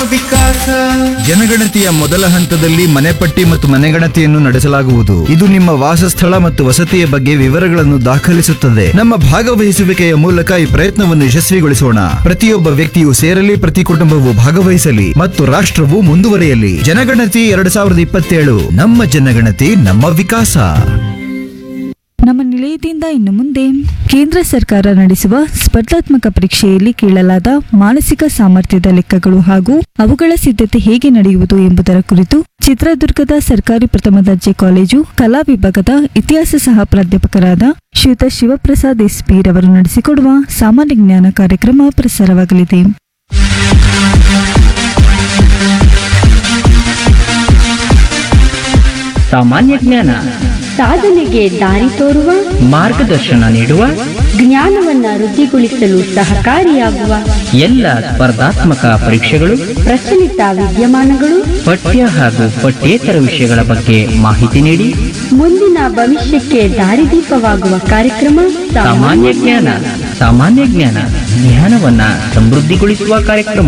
ವಿಕಾಸ ಜನಗಣತಿಯ ಮೊದಲ ಹಂತದಲ್ಲಿ ಮನೆಪಟ್ಟಿ ಮತ್ತು ಮನೆಗಣತಿಯನ್ನು ನಡೆಸಲಾಗುವುದು ಇದು ನಿಮ್ಮ ವಾಸಸ್ಥಳ ಮತ್ತು ವಸತಿಯ ಬಗ್ಗೆ ವಿವರಗಳನ್ನು ದಾಖಲಿಸುತ್ತದೆ ನಮ್ಮ ಭಾಗವಹಿಸುವಿಕೆಯ ಮೂಲಕ ಈ ಪ್ರಯತ್ನವನ್ನು ಯಶಸ್ವಿಗೊಳಿಸೋಣ ಪ್ರತಿಯೊಬ್ಬ ವ್ಯಕ್ತಿಯು ಸೇರಲಿ ಪ್ರತಿ ಕುಟುಂಬವು ಭಾಗವಹಿಸಲಿ ಮತ್ತು ರಾಷ್ಟ್ರವು ಮುಂದುವರಿಯಲಿ ಜನಗಣತಿ ಎರಡ್ ಸಾವಿರದ ಇಪ್ಪತ್ತೇಳು ನಮ್ಮ ಜನಗಣತಿ ನಮ್ಮ ವಿಕಾಸ ನಮ್ಮ ನಿಲಯದಿಂದ ಇನ್ನು ಮುಂದೆ ಕೇಂದ್ರ ಸರ್ಕಾರ ನಡೆಸುವ ಸ್ಪರ್ಧಾತ್ಮಕ ಪರೀಕ್ಷೆಯಲ್ಲಿ ಕೇಳಲಾದ ಮಾನಸಿಕ ಸಾಮರ್ಥ್ಯದ ಲೆಕ್ಕಗಳು ಹಾಗೂ ಅವುಗಳ ಸಿದ್ಧತೆ ಹೇಗೆ ನಡೆಯುವುದು ಎಂಬುದರ ಕುರಿತು ಚಿತ್ರದುರ್ಗದ ಸರ್ಕಾರಿ ಪ್ರಥಮ ದರ್ಜೆ ಕಾಲೇಜು ಕಲಾ ವಿಭಾಗದ ಇತಿಹಾಸ ಸಹ ಪ್ರಾಧ್ಯಾಪಕರಾದ ಶ್ರೀಯುತ ಶಿವಪ್ರಸಾದ್ ಎಸ್ ಪಿ ರವರು ನಡೆಸಿಕೊಡುವ ಸಾಮಾನ್ಯ ಜ್ಞಾನ ಕಾರ್ಯಕ್ರಮ ಪ್ರಸಾರವಾಗಲಿದೆ ಸಾಮಾನ್ಯ ಜ್ಞಾನ ಸಾಧನೆಗೆ ದಾರಿ ತೋರುವ ಮಾರ್ಗದರ್ಶನ ನೀಡುವ ಜ್ಞಾನವನ್ನ ವೃದ್ಧಿಗೊಳಿಸಲು ಸಹಕಾರಿಯಾಗುವ ಎಲ್ಲ ಸ್ಪರ್ಧಾತ್ಮಕ ಪರೀಕ್ಷೆಗಳು ಪ್ರಚಲಿತ ವಿದ್ಯಮಾನಗಳು ಪಠ್ಯ ಹಾಗೂ ಪಠ್ಯೇತರ ವಿಷಯಗಳ ಬಗ್ಗೆ ಮಾಹಿತಿ ನೀಡಿ ಮುಂದಿನ ಭವಿಷ್ಯಕ್ಕೆ ದಾರಿದೀಪವಾಗುವ ಕಾರ್ಯಕ್ರಮ ಸಾಮಾನ್ಯ ಜ್ಞಾನ ಸಾಮಾನ್ಯ ಜ್ಞಾನ ಜ್ಞಾನವನ್ನ ಸಮೃದ್ಧಿಗೊಳಿಸುವ ಕಾರ್ಯಕ್ರಮ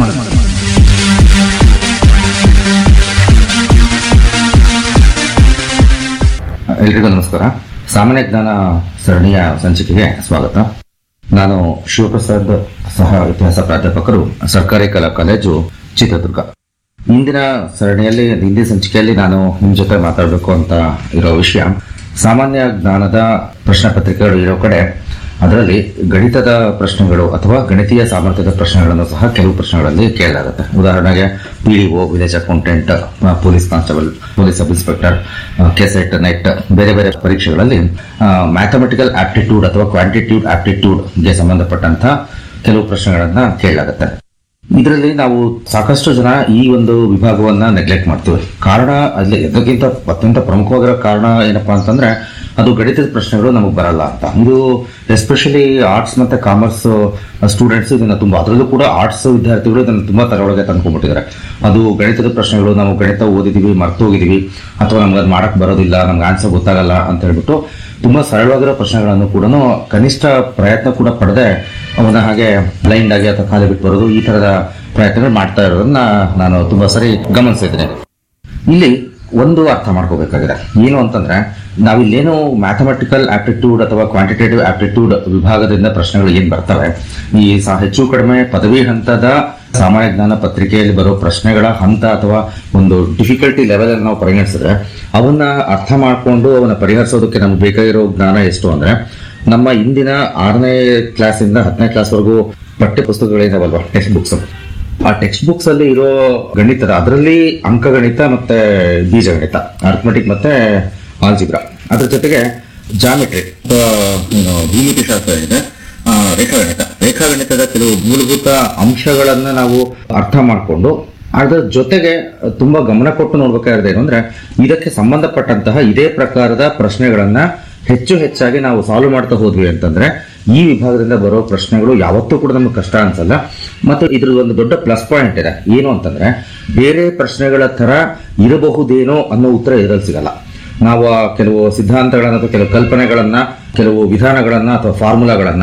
ಎಲ್ರಿಗೂ ನಮಸ್ಕಾರ ಸಾಮಾನ್ಯ ಜ್ಞಾನ ಸರಣಿಯ ಸಂಚಿಕೆಗೆ ಸ್ವಾಗತ ನಾನು ಶಿವಪ್ರಸಾದ್ ಸಹ ಇತಿಹಾಸ ಪ್ರಾಧ್ಯಾಪಕರು ಸರ್ಕಾರಿ ಕಲಾ ಕಾಲೇಜು ಚಿತ್ರದುರ್ಗ ಇಂದಿನ ಸರಣಿಯಲ್ಲಿ ಹಿಂದಿನ ಸಂಚಿಕೆಯಲ್ಲಿ ನಾನು ನಿಮ್ಮ ಜೊತೆ ಮಾತಾಡಬೇಕು ಅಂತ ಇರೋ ವಿಷಯ ಸಾಮಾನ್ಯ ಜ್ಞಾನದ ಪ್ರಶ್ನೆ ಪತ್ರಿಕೆಗಳು ಇರೋ ಕಡೆ ಅದರಲ್ಲಿ ಗಣಿತದ ಪ್ರಶ್ನೆಗಳು ಅಥವಾ ಗಣಿತೀಯ ಸಾಮರ್ಥ್ಯದ ಪ್ರಶ್ನೆಗಳನ್ನು ಸಹ ಕೆಲವು ಪ್ರಶ್ನೆಗಳಲ್ಲಿ ಕೇಳಲಾಗುತ್ತೆ ಉದಾಹರಣೆಗೆ PDO village accountant police constable police sub inspector KSET NET ಬೇರೆ ಬೇರೆ ಪರೀಕ್ಷೆಗಳಲ್ಲಿ ಮ್ಯಾಥಮೆಟಿಕಲ್ ಆಪ್ಟಿಟ್ಯೂಡ್ ಅಥವಾ ಕ್ವಾಂಟಿಟ್ಯೂಡ್ ಆಪ್ಟಿಟ್ಯೂಡ್ಗೆ ಸಂಬಂಧಪಟ್ಟಂತಹ ಕೆಲವು ಪ್ರಶ್ನೆಗಳನ್ನ ಕೇಳಲಾಗುತ್ತೆ ಇದರಲ್ಲಿ ನಾವು ಸಾಕಷ್ಟು ಜನ ಈ ಒಂದು ವಿಭಾಗವನ್ನ ನೆಗ್ಲೆಕ್ಟ್ ಮಾಡ್ತೀವಿ ಕಾರಣ ಅಲ್ಲಿ ಎಲ್ಲಕ್ಕಿಂತ ಅತ್ಯಂತ ಪ್ರಮುಖವಾಗಿರೋ ಕಾರಣ ಏನಪ್ಪಾ ಅಂತಂದ್ರೆ ಅದು ಗಣಿತದ ಪ್ರಶ್ನೆಗಳು ನಮಗೆ ಬರಲ್ಲ ಅಂತ ಇದು ಎಸ್ಪೆಷಲಿ ಆರ್ಟ್ಸ್ ಮತ್ತೆ ಕಾಮರ್ಸ್ ಸ್ಟೂಡೆಂಟ್ಸ್ ಇದನ್ನ ತುಂಬಾ ಅದರಲ್ಲೂ ಕೂಡ ಆರ್ಟ್ಸ್ ವಿದ್ಯಾರ್ಥಿಗಳು ಇದನ್ನ ತುಂಬಾ ತರೊಳಗೆ ತಂದ್ಕೊಂಡ್ಬಿಟ್ಟಿದ್ದಾರೆ ಅದು ಗಣಿತದ ಪ್ರಶ್ನೆಗಳು ನಾವು ಗಣಿತ ಓದಿದೀವಿ ಮರ್ತೋಗಿದೀವಿ ಅಥವಾ ನಮ್ಗೆ ಅದು ಮಾಡಕ್ ಬರೋದಿಲ್ಲ ನಮ್ಗೆ ಆನ್ಸರ್ ಗೊತ್ತಾಗಲ್ಲ ಅಂತ ಹೇಳ್ಬಿಟ್ಟು ತುಂಬಾ ಸರಳವಾಗಿರೋ ಪ್ರಶ್ನೆಗಳನ್ನು ಕೂಡ ಕನಿಷ್ಠ ಪ್ರಯತ್ನ ಕೂಡ ಪಡೆದೆ ಅವನ ಹಾಗೆ ಬ್ಲೈಂಡ್ ಆಗಿ ಅಥವಾ ಖಾಲಿ ಬಿಟ್ಟು ಬರೋದು ಈ ತರದ ಪ್ರಯತ್ನಗಳು ಮಾಡ್ತಾ ಇರೋದನ್ನ ನಾನು ತುಂಬಾ ಸರಿ ಗಮನಿಸಿದ್ದೇನೆ ಇಲ್ಲಿ ಒಂದು ಅರ್ಥ ಮಾಡ್ಕೋಬೇಕಾಗಿದೆ ಏನು ಅಂತಂದ್ರೆ ನಾವಿಲ್ಲೇನು ಮ್ಯಾಥಮೆಟಿಕಲ್ ಆಪ್ಟಿಟ್ಯೂಡ್ ಅಥವಾ ಕ್ವಾಂಟಿಟೇಟಿವ್ ಆಪ್ಟಿಟ್ಯೂಡ್ ವಿಭಾಗದಿಂದ ಪ್ರಶ್ನೆಗಳು ಏನ್ ಬರ್ತವೆ ಈ ಸ- ಹೆಚ್ಚು ಕಡಿಮೆ ಪದವಿ ಹಂತದ ಸಾಮಾನ್ಯ ಜ್ಞಾನ ಪತ್ರಿಕೆಯಲ್ಲಿ ಬರೋ ಪ್ರಶ್ನೆಗಳ ಹಂತ ಅಥವಾ ಒಂದು ಡಿಫಿಕಲ್ಟಿ ಲೆವೆಲ್ ಅಲ್ಲಿ ನಾವು ಪರಿಗಣಿಸಿದ್ರೆ ಅವನ್ನ ಅರ್ಥ ಮಾಡ್ಕೊಂಡು ಅವನ್ನ ಪರಿಹರಿಸೋದಕ್ಕೆ ನಮ್ಗೆ ಬೇಕಾಗಿರೋ ಜ್ಞಾನ ಎಷ್ಟು ಅಂದ್ರೆ ನಮ್ಮ ಇಂದಿನ ಆರನೇ ಕ್ಲಾಸಿಂದ ಹತ್ತನೇ ಕ್ಲಾಸ್ವರೆಗೂ ಪಠ್ಯ ಪುಸ್ತಕಗಳಿದಾವಲ್ವಾ ಟೆಕ್ಸ್ಟ್ ಬುಕ್ಸ್ ಆ ಟೆಕ್ಸ್ಟ್ ಬುಕ್ಸ್ ಅಲ್ಲಿ ಇರೋ ಗಣಿತದ ಅದರಲ್ಲಿ ಅಂಕಗಣಿತ ಮತ್ತೆ ಬೀಜಗಣಿತ ಅರ್ಥಮೆಟಿಕ್ ಮತ್ತೆ ಆಲ್ಜಿಬ್ರಾ ಅದ್ರ ಜೊತೆಗೆ ಜಾಮೆಟ್ರಿ ಅಥವಾ ಏನು, ಭೂಮಿತಿ ಶಾಸ್ತ್ರ ಇದೆ ಆ, ರೇಖಾಗಣಿತ ರೇಖಾಗಣಿತದ ಕೆಲವು ಮೂಲಭೂತ ಅಂಶಗಳನ್ನ ನಾವು ಅರ್ಥ ಮಾಡಿಕೊಂಡು ಅದರ ಜೊತೆಗೆ ತುಂಬಾ ಗಮನ ಕೊಟ್ಟು ನೋಡ್ಬೇಕಾಗಿದೆ ಏನು ಅಂದ್ರೆ ಇದಕ್ಕೆ ಸಂಬಂಧಪಟ್ಟಂತಹ ಇದೇ ಪ್ರಕಾರದ ಪ್ರಶ್ನೆಗಳನ್ನ ಹೆಚ್ಚು ಹೆಚ್ಚಾಗಿ ನಾವು ಸಾಲ್ವ್ ಮಾಡ್ತಾ ಹೋದ್ವಿ ಅಂತಂದ್ರೆ ಈ ವಿಭಾಗದಿಂದ ಬರೋ ಪ್ರಶ್ನೆಗಳು ಯಾವತ್ತೂ ಕೂಡ ನಮ್ಗೆ ಕಷ್ಟ ಅನ್ಸಲ್ಲ ಮತ್ತು ಇದ್ರದ್ದು ಒಂದು ದೊಡ್ಡ ಪ್ಲಸ್ ಪಾಯಿಂಟ್ ಇದೆ ಏನು ಅಂತಂದ್ರೆ ಬೇರೆ ಪ್ರಶ್ನೆಗಳ ತರ ಇರಬಹುದೇನೋ ಅನ್ನೋ ಉತ್ತರ ಇದರಲ್ಲಿ ಸಿಗಲ್ಲ ನಾವು ಆ ಕೆಲವು ಸಿದ್ಧಾಂತಗಳನ್ನ ಅಥವಾ ಕೆಲವು ಕಲ್ಪನೆಗಳನ್ನ ಕೆಲವು ವಿಧಾನಗಳನ್ನ ಅಥವಾ ಫಾರ್ಮುಲಾಗಳನ್ನ